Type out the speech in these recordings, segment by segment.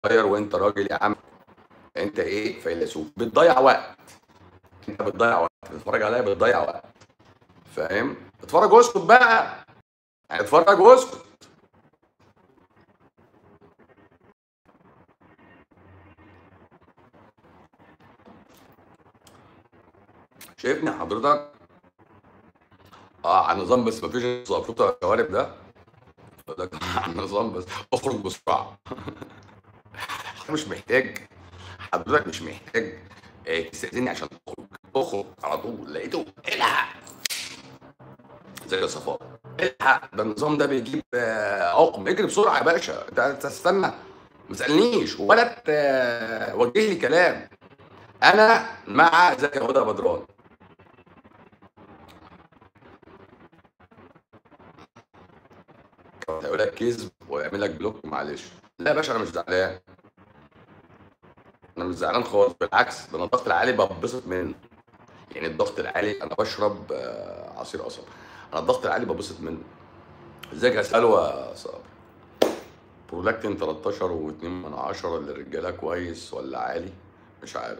صغير وانت راجل يا عم انت ايه فيلسوف بتضيع وقت انت بتضيع وقت بتتفرج عليا بتضيع وقت فاهم اتفرج واسكت بقى يعني اتفرج واسكت شايفني حضرتك اه على النظام بس مفيش زفروطه الشوارب ده يقول لك على النظام بس اخرج بسرعه مش محتاج حضرتك مش محتاج آه، تستأذني عشان تخرج اخرج على طول لقيته الحق زي صفاء الحق ده النظام ده بيجيب آه، عقم اجري بسرعه يا باشا ده تستنى ما تسالنيش ولا توجه لي كلام انا مع زكي هدى بدران هيقول لك كذب ويعمل لك بلوك معلش لا يا باشا انا مش زعلان انا مش زعلان خالص بالعكس ده انا الضغط العالي ببسط منه يعني الضغط العالي انا بشرب آه، عصير قصب انا الضغط العالي ببسط منه ازيك يا سلوى يا صابر برولاكتين 13 و2 من 10 للرجاله كويس ولا عالي مش عارف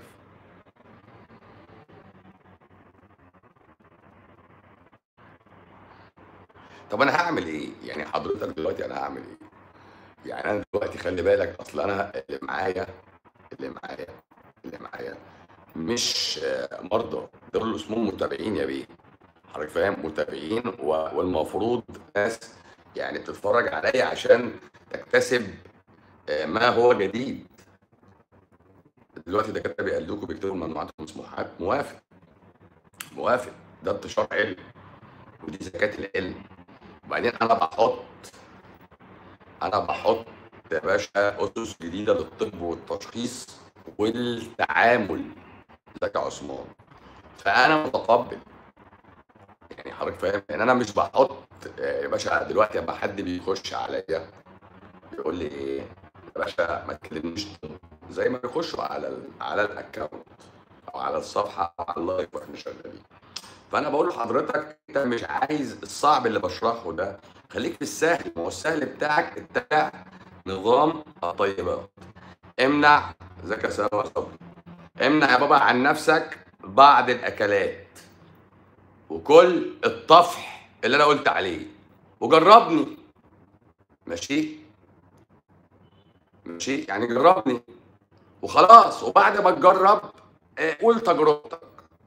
طب انا هعمل ايه يعني حضرتك دلوقتي انا هعمل ايه يعني انا دلوقتي خلي بالك اصل انا اللي معايا اللي معايا اللي معايا مش آه، مرضى دول اللي اسمهم متابعين يا بيه حضرتك فاهم متابعين و- والمفروض ناس يعني بتتفرج عليا عشان تكتسب آه، ما هو جديد دلوقتي دكاتره بيقلدوكوا بيكتبوا ممنوعات ومسموحات موافق موافق ده انتشار علم ودي زكاة العلم وبعدين انا بحط انا بحط يا باشا اسس جديده للطب والتشخيص والتعامل ذكي عثمان فانا متقبل يعني حضرتك فاهم ان انا مش بحط آه، يا باشا دلوقتي لما حد بيخش عليا يقول لي ايه يا باشا ما تكلمنيش طب زي ما بيخشوا على ال على الاكونت او على الصفحه او على اللايف واحنا شغالين فانا بقول لحضرتك انت مش عايز الصعب اللي بشرحه ده خليك في السهل ما هو السهل بتاعك اتبع نظام الطيبات امنع ذكى سوا صبري امنع يا بابا عن نفسك بعض الاكلات وكل الطفح اللي انا قلت عليه وجربني ماشي ماشي يعني جربني وخلاص وبعد ما تجرب آه، قول تجربتك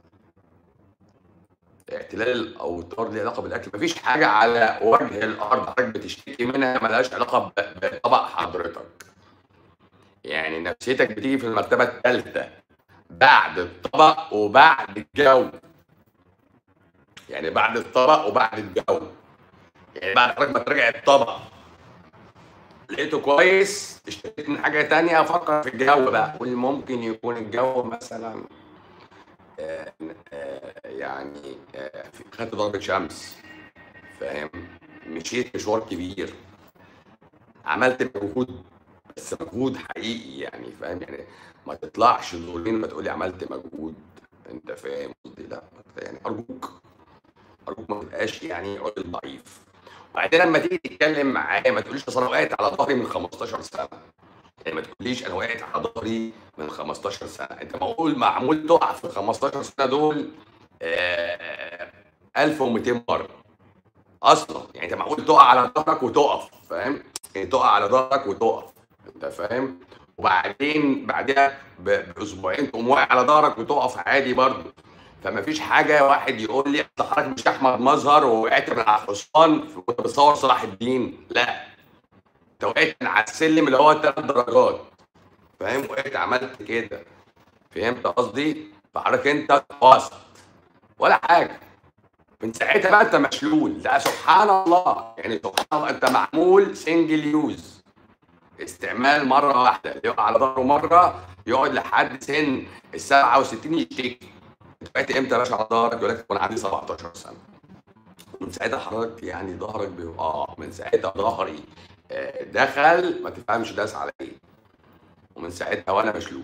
اعتلال الاوتار ليه علاقه بالاكل مفيش حاجه على وجه الارض حضرتك بتشتكي منها ملهاش علاقه ب- بطبق حضرتك يعني نفسيتك بتيجي في المرتبه الثالثه بعد الطبق وبعد الجو يعني بعد الطبق وبعد الجو يعني بعد حضرتك ما تراجع الطبق لقيته كويس اشتكيت من حاجه تانية افكر في الجو بقى قول ممكن يكون الجو مثلا آه، آه، يعني آه، في- خدت ضربة شمس فاهم مشيت مشوار كبير عملت مجهود بس مجهود حقيقي يعني فاهم يعني ما تطلعش دورين ما تقولي عملت مجهود انت فاهم قصدي لا يعني ارجوك ارجوك ما تبقاش يعني راجل ضعيف وبعدين لما تيجي تتكلم معايا ما تقوليش اصل انا وقعت على ظهري من 15 سنه يعني ما تقوليش انا وقعت على ظهري من 15 سنه انت معقول معمول تقع في ال 15 سنه دول آه، 1200 مره اصلا يعني انت معقول تقع على ظهرك وتقف فاهم يعني تقع على ظهرك وتقف انت فاهم وبعدين بعدها ب- باسبوعين تقوم واقع على ظهرك وتقف عادي برضه فما فيش حاجه واحد يقول لي اصل حضرتك مش احمد مظهر ووقعت من على الحصان وانت بتصور صلاح الدين لا انت وقعت من على السلم اللي هو ثلاث درجات فاهم وقعت عملت كده فهمت قصدي فحضرتك انت قاصد ولا حاجه من ساعتها بقى انت مشلول لا سبحان الله يعني سبحان الله انت معمول سنجل يوز استعمال مره واحده يقع على ظهره مره يقعد لحد سن ال 67 يشتكي انت وقعت امتى يا باشا على ظهرك يقول لك وانا عندي 17 سنه من ساعتها حضرتك يعني ظهرك بيبقى اه من ساعتها ظهري آه، دخل ما تفهمش داس على ايه ومن ساعتها وانا مشلول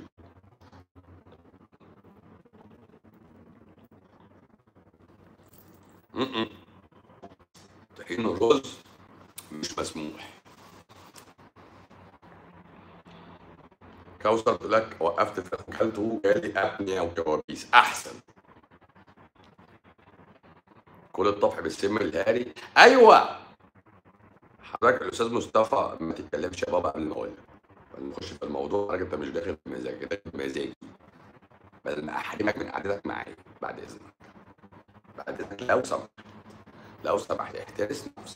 م-م. طحين الرز مش مسموح كوثر تقول لك وقفت الفراخ وكلته جالي ابنيه وكوابيس احسن كل الطبخ بالسم الهاري ايوه حضرتك الاستاذ مصطفى ما تتكلمش يا بابا قبل ما اقول لك نخش في الموضوع حضرتك انت مش داخل بمزاجك داخل بمزاجي بدل ما احرمك من قعدتك معايا بعد اذنك بعد اذنك لو سمحت لو سمحت احترس نفسك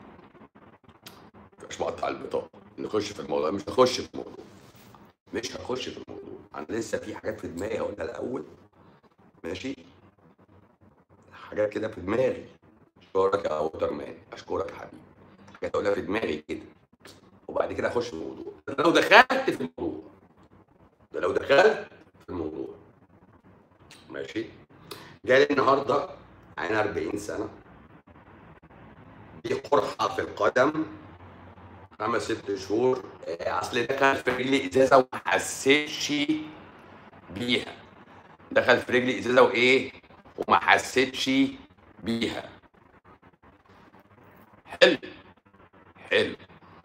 مش مقطع البطاقه نخش في الموضوع مش هخش في الموضوع مش هخش في الموضوع انا لسه في حاجات في دماغي هقولها الاول ماشي حاجات كده في دماغي اشكرك يا ووتر مان اشكرك يا حبيبي حاجات اقولها في دماغي كده وبعد كده اخش في الموضوع ده لو دخلت في الموضوع ده لو دخلت في الموضوع ماشي جالي النهارده عين 40 سنه دي قرحه في القدم خمس ست شهور آه، اصل دخل في رجلي ازازه وما حسيتش بيها دخل في رجلي ازازه وايه وما حسيتش بيها حلو حلو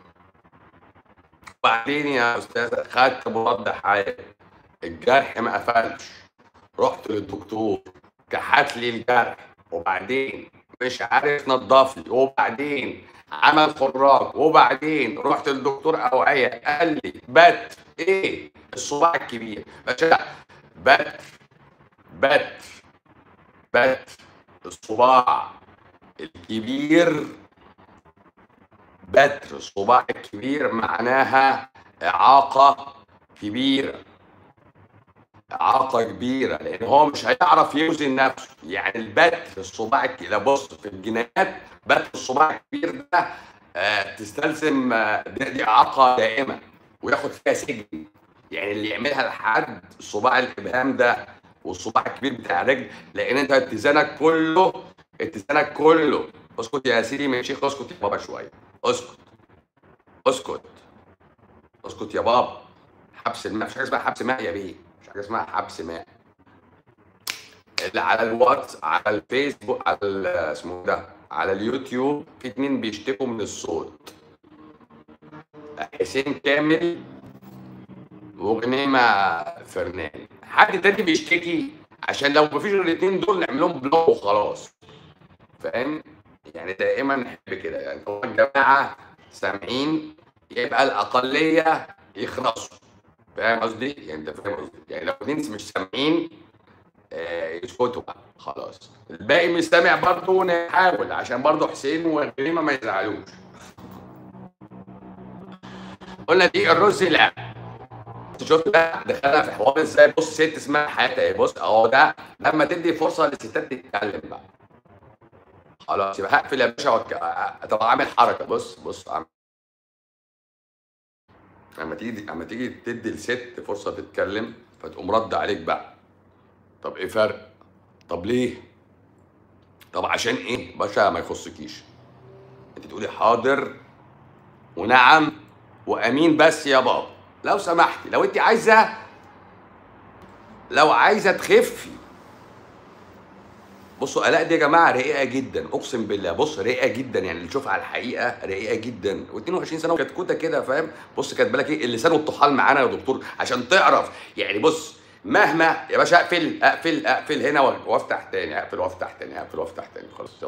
وبعدين يا استاذ خدت مضاد حيوي الجرح ما قفلش رحت للدكتور كحت لي الجرح وبعدين مش عارف نضف لي وبعدين عمل خراج وبعدين رحت للدكتور اوعيه قال لي بت ايه الصباع الكبير باشا بت بت بت الصباع الكبير بتر الصباع الكبير معناها إعاقة كبيرة إعاقة كبيرة لأن هو مش هيعرف يوزن نفسه يعني البتر الصباع الكبير بص في الجنايات بتر الصباع الكبير ده آه تستلزم آه دي, دي إعاقة دائمة وياخد فيها سجن يعني اللي يعملها لحد صباع الإبهام ده والصباع الكبير بتاع الرجل لأن أنت اتزانك كله اتزانك كله اسكت يا سيدي من شيخ اسكت يا بابا شوية اسكت اسكت اسكت يا بابا حبس الماء مش حاجه اسمها حبس ماء يا بيه مش حاجه اسمها حبس ماء اللي على الواتس على الفيسبوك على ال- اسمه ده على اليوتيوب في اتنين بيشتكوا من الصوت حسين كامل وغنيمة فرنان حد تاني بيشتكي عشان لو مفيش غير الاتنين دول نعمل لهم بلوك وخلاص فاهم يعني دائما نحب كده يعني هو الجماعه سامعين يبقى الاقليه يخلصوا فاهم قصدي؟ يعني انت فاهم قصدي؟ يعني لو اتنين مش سامعين آه، يسكتوا بقى خلاص الباقي مش سامع برضه نحاول عشان برضه حسين وغريمه ما يزعلوش قلنا دي الرز لا شفت بقى دخلنا في حوار ازاي بص ست اسمها حياتها ايه بص اهو ده لما تدي فرصه للستات تتكلم بقى خلاص يبقى هقفل يا باشا وك... طب اعمل حركه بص بص اعمل اما تيجي اما تيجي تدي الست فرصه تتكلم فتقوم رد عليك بقى طب ايه فرق طب ليه طب عشان ايه باشا ما يخصكيش انت تقولي حاضر ونعم وامين بس يا بابا لو سمحتي لو انت عايزه لو عايزه تخفي بصوا الاء دي يا جماعه رقيقه جدا اقسم بالله بص رقيقه جدا يعني اللي تشوفها على الحقيقه رقيقه جدا و22 سنه وكتكوته كده فاهم بص كاتبه لك ايه اللسان والطحال معانا يا دكتور عشان تعرف يعني بص مهما يا باشا اقفل اقفل اقفل هنا وافتح تاني اقفل وافتح تاني اقفل وافتح تاني خلاص